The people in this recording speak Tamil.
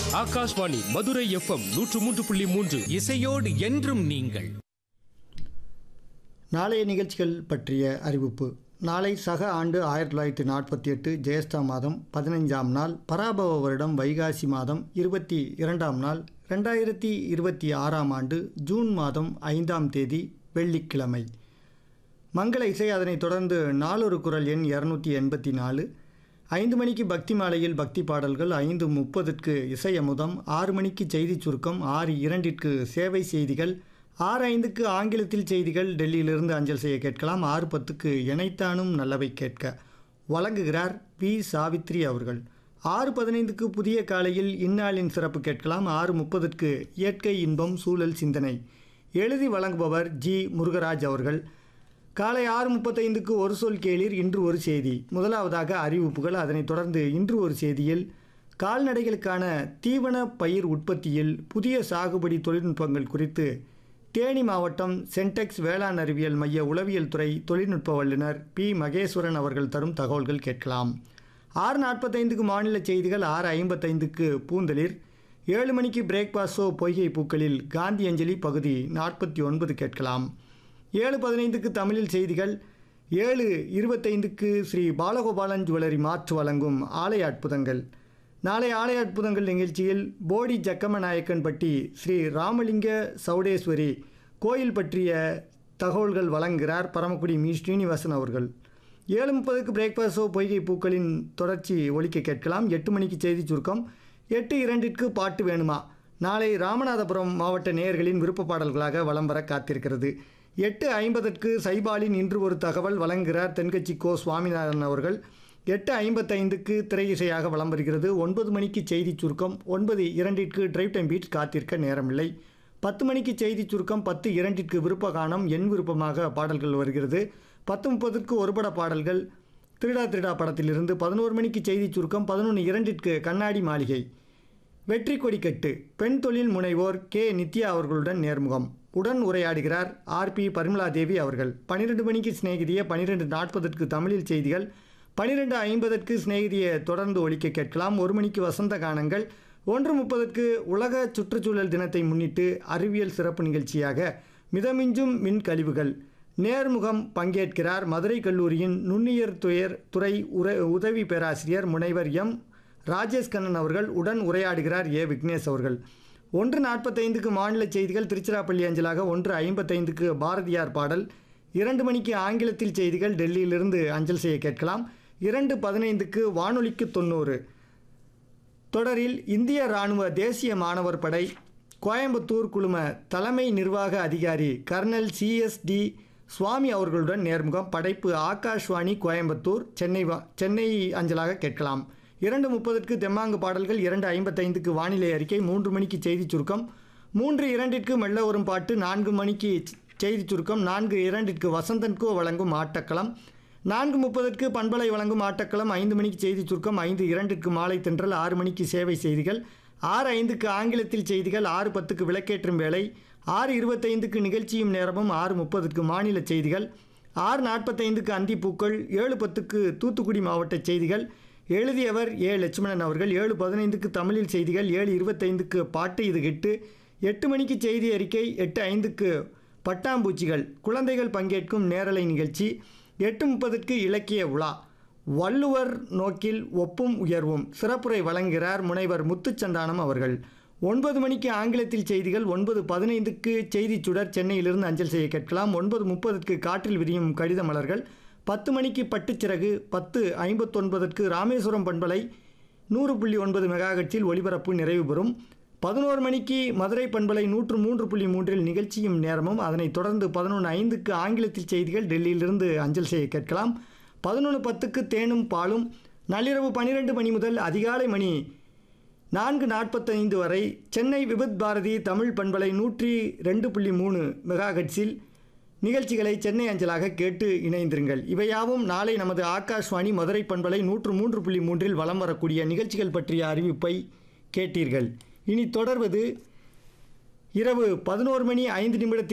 ஆகாஷ்வாணி மதுரை எஃப்எம் நூற்று மூன்று புள்ளி மூன்று இசையோடு என்றும் நீங்கள் நாளைய நிகழ்ச்சிகள் பற்றிய அறிவிப்பு நாளை சக ஆண்டு ஆயிரத்தி தொள்ளாயிரத்தி நாற்பத்தி எட்டு ஜெயஸ்தா மாதம் பதினைஞ்சாம் நாள் பராபவ வருடம் வைகாசி மாதம் இருபத்தி இரண்டாம் நாள் ரெண்டாயிரத்தி இருபத்தி ஆறாம் ஆண்டு ஜூன் மாதம் ஐந்தாம் தேதி வெள்ளிக்கிழமை மங்கள இசை அதனைத் தொடர்ந்து நாளொரு குரல் எண் இரநூத்தி எண்பத்தி நாலு ஐந்து மணிக்கு பக்தி மாலையில் பக்தி பாடல்கள் ஐந்து முப்பதுக்கு இசை அமுதம் ஆறு மணிக்கு செய்திச் சுருக்கம் ஆறு இரண்டிற்கு சேவை செய்திகள் ஆறு ஐந்துக்கு ஆங்கிலத்தில் செய்திகள் டெல்லியிலிருந்து அஞ்சல் செய்ய கேட்கலாம் ஆறு பத்துக்கு இணைத்தானும் நல்லவை கேட்க வழங்குகிறார் பி சாவித்ரி அவர்கள் ஆறு பதினைந்துக்கு புதிய காலையில் இந்நாளின் சிறப்பு கேட்கலாம் ஆறு முப்பதுக்கு இயற்கை இன்பம் சூழல் சிந்தனை எழுதி வழங்குபவர் ஜி முருகராஜ் அவர்கள் காலை ஆறு முப்பத்தைந்துக்கு ஒரு சொல் கேளீர் இன்று ஒரு செய்தி முதலாவதாக அறிவிப்புகள் அதனைத் தொடர்ந்து இன்று ஒரு செய்தியில் கால்நடைகளுக்கான தீவன பயிர் உற்பத்தியில் புதிய சாகுபடி தொழில்நுட்பங்கள் குறித்து தேனி மாவட்டம் சென்டெக்ஸ் வேளாண் அறிவியல் மைய உளவியல் துறை தொழில்நுட்ப வல்லுநர் பி மகேஸ்வரன் அவர்கள் தரும் தகவல்கள் கேட்கலாம் ஆறு நாற்பத்தைந்துக்கு மாநில செய்திகள் ஆறு ஐம்பத்தைந்துக்கு பூந்தளிர் ஏழு மணிக்கு பிரேக்பாஸ்ட் ஷோ பொய்கை பூக்களில் காந்தி அஞ்சலி பகுதி நாற்பத்தி ஒன்பது கேட்கலாம் ஏழு பதினைந்துக்கு தமிழில் செய்திகள் ஏழு இருபத்தைந்துக்கு ஸ்ரீ பாலகோபாலன் ஜுவல்லரி மாற்று வழங்கும் ஆலய அற்புதங்கள் நாளை ஆலய அற்புதங்கள் நிகழ்ச்சியில் போடி ஜக்கம நாயக்கன்பட்டி ஸ்ரீ ராமலிங்க சௌடேஸ்வரி கோயில் பற்றிய தகவல்கள் வழங்குகிறார் பரமக்குடி மீ ஸ்ரீனிவாசன் அவர்கள் ஏழு முப்பதுக்கு பிரேக்ஃபாஸ்ட் ஷோ பொய்கை பூக்களின் தொடர்ச்சி ஒலிக்க கேட்கலாம் எட்டு மணிக்கு செய்தி சுருக்கம் எட்டு இரண்டிற்கு பாட்டு வேணுமா நாளை ராமநாதபுரம் மாவட்ட நேயர்களின் விருப்ப பாடல்களாக வலம் வர காத்திருக்கிறது எட்டு ஐம்பதற்கு சைபாலின் இன்று ஒரு தகவல் வழங்குகிறார் தென்கட்சி கோ சுவாமிநாதன் அவர்கள் எட்டு ஐம்பத்தைந்துக்கு திரை இசையாக வலம் வருகிறது ஒன்பது மணிக்கு செய்தி சுருக்கம் ஒன்பது இரண்டிற்கு டிரைவ் டைம் பீட் காத்திருக்க நேரமில்லை பத்து மணிக்கு செய்தி சுருக்கம் பத்து இரண்டிற்கு விருப்ப கானம் என் விருப்பமாக பாடல்கள் வருகிறது பத்து முப்பதுக்கு ஒருபட பாடல்கள் திருடா திருடா படத்திலிருந்து பதினோரு மணிக்கு செய்தி சுருக்கம் பதினொன்று இரண்டிற்கு கண்ணாடி மாளிகை வெற்றி கொடிக்கட்டு பெண் தொழில் முனைவோர் கே நித்யா அவர்களுடன் நேர்முகம் உடன் உரையாடுகிறார் ஆர்பி பரிமலா தேவி அவர்கள் பன்னிரெண்டு மணிக்கு சிநேகிதிய பன்னிரெண்டு நாற்பதற்கு தமிழில் செய்திகள் பன்னிரெண்டு ஐம்பதற்கு சிநேகிதியை தொடர்ந்து ஒழிக்க கேட்கலாம் ஒரு மணிக்கு வசந்த கானங்கள் ஒன்று முப்பதற்கு உலக சுற்றுச்சூழல் தினத்தை முன்னிட்டு அறிவியல் சிறப்பு நிகழ்ச்சியாக மிதமிஞ்சும் மின் கழிவுகள் நேர்முகம் பங்கேற்கிறார் மதுரை கல்லூரியின் நுண்ணியர் துயர் துறை உர உதவி பேராசிரியர் முனைவர் எம் ராஜேஷ் கண்ணன் அவர்கள் உடன் உரையாடுகிறார் ஏ விக்னேஷ் அவர்கள் ஒன்று நாற்பத்தைந்துக்கு மாநில செய்திகள் திருச்சிராப்பள்ளி அஞ்சலாக ஒன்று ஐம்பத்தைந்துக்கு பாரதியார் பாடல் இரண்டு மணிக்கு ஆங்கிலத்தில் செய்திகள் டெல்லியிலிருந்து அஞ்சல் செய்ய கேட்கலாம் இரண்டு பதினைந்துக்கு வானொலிக்கு தொண்ணூறு தொடரில் இந்திய இராணுவ தேசிய மாணவர் படை கோயம்புத்தூர் குழும தலைமை நிர்வாக அதிகாரி கர்னல் சிஎஸ்டி சுவாமி அவர்களுடன் நேர்முகம் படைப்பு ஆகாஷ்வாணி கோயம்புத்தூர் சென்னை வா- சென்னை அஞ்சலாக கேட்கலாம் இரண்டு முப்பதுக்கு தெம்மாங்கு பாடல்கள் இரண்டு ஐம்பத்தைந்துக்கு வானிலை அறிக்கை மூன்று மணிக்கு செய்திச் சுருக்கம் மூன்று இரண்டிற்கு மெல்ல வரும் பாட்டு நான்கு மணிக்கு செய்திச் சுருக்கம் நான்கு இரண்டிற்கு வசந்தன்கோ வழங்கும் ஆட்டக்களம் நான்கு முப்பதற்கு பண்பலை வழங்கும் ஆட்டக்களம் ஐந்து மணிக்கு செய்தி சுருக்கம் ஐந்து இரண்டிற்கு மாலை தென்றல் ஆறு மணிக்கு சேவை செய்திகள் ஆறு ஐந்துக்கு ஆங்கிலத்தில் செய்திகள் ஆறு பத்துக்கு விளக்கேற்றும் வேலை ஆறு இருபத்தைந்துக்கு நிகழ்ச்சியும் நேரமும் ஆறு முப்பதுக்கு மாநில செய்திகள் ஆறு நாற்பத்தைந்துக்கு அந்திப்பூக்கள் ஏழு பத்துக்கு தூத்துக்குடி மாவட்ட செய்திகள் எழுதியவர் ஏ லட்சுமணன் அவர்கள் ஏழு பதினைந்துக்கு தமிழில் செய்திகள் ஏழு இருபத்தைந்துக்கு பாட்டு இது எட்டு எட்டு மணிக்கு செய்தி அறிக்கை எட்டு ஐந்துக்கு பட்டாம்பூச்சிகள் குழந்தைகள் பங்கேற்கும் நேரலை நிகழ்ச்சி எட்டு முப்பதுக்கு இலக்கிய உலா வள்ளுவர் நோக்கில் ஒப்பும் உயர்வும் சிறப்புரை வழங்குகிறார் முனைவர் முத்துச்சந்தானம் அவர்கள் ஒன்பது மணிக்கு ஆங்கிலத்தில் செய்திகள் ஒன்பது பதினைந்துக்கு செய்தி சுடர் சென்னையிலிருந்து அஞ்சல் செய்ய கேட்கலாம் ஒன்பது முப்பதுக்கு காற்றில் விரியும் கடித மலர்கள் பத்து மணிக்கு பட்டுச்சிறகு பத்து ஐம்பத்தொன்பதற்கு ராமேஸ்வரம் பண்பலை நூறு புள்ளி ஒன்பது மெகாஹெட்ஸில் ஒலிபரப்பு நிறைவு பெறும் பதினோரு மணிக்கு மதுரை பண்பலை நூற்று மூன்று புள்ளி மூன்றில் நிகழ்ச்சியும் நேரமும் அதனைத் தொடர்ந்து பதினொன்று ஐந்துக்கு ஆங்கிலத்தில் செய்திகள் டெல்லியிலிருந்து அஞ்சல் செய்ய கேட்கலாம் பதினொன்று பத்துக்கு தேனும் பாலும் நள்ளிரவு பன்னிரெண்டு மணி முதல் அதிகாலை மணி நான்கு நாற்பத்தைந்து வரை சென்னை விபத் பாரதி தமிழ் பண்பலை நூற்றி ரெண்டு புள்ளி மூணு மெகாஹெட்ஸில் நிகழ்ச்சிகளை சென்னை அஞ்சலாக கேட்டு இணைந்திருங்கள் இவையாவும் நாளை நமது ஆகாஷ்வாணி மதுரை பண்பலை நூற்று மூன்று புள்ளி மூன்றில் வலம் வரக்கூடிய நிகழ்ச்சிகள் பற்றிய அறிவிப்பை கேட்டீர்கள் இனி தொடர்வது இரவு பதினோரு மணி ஐந்து நிமிடத்தில்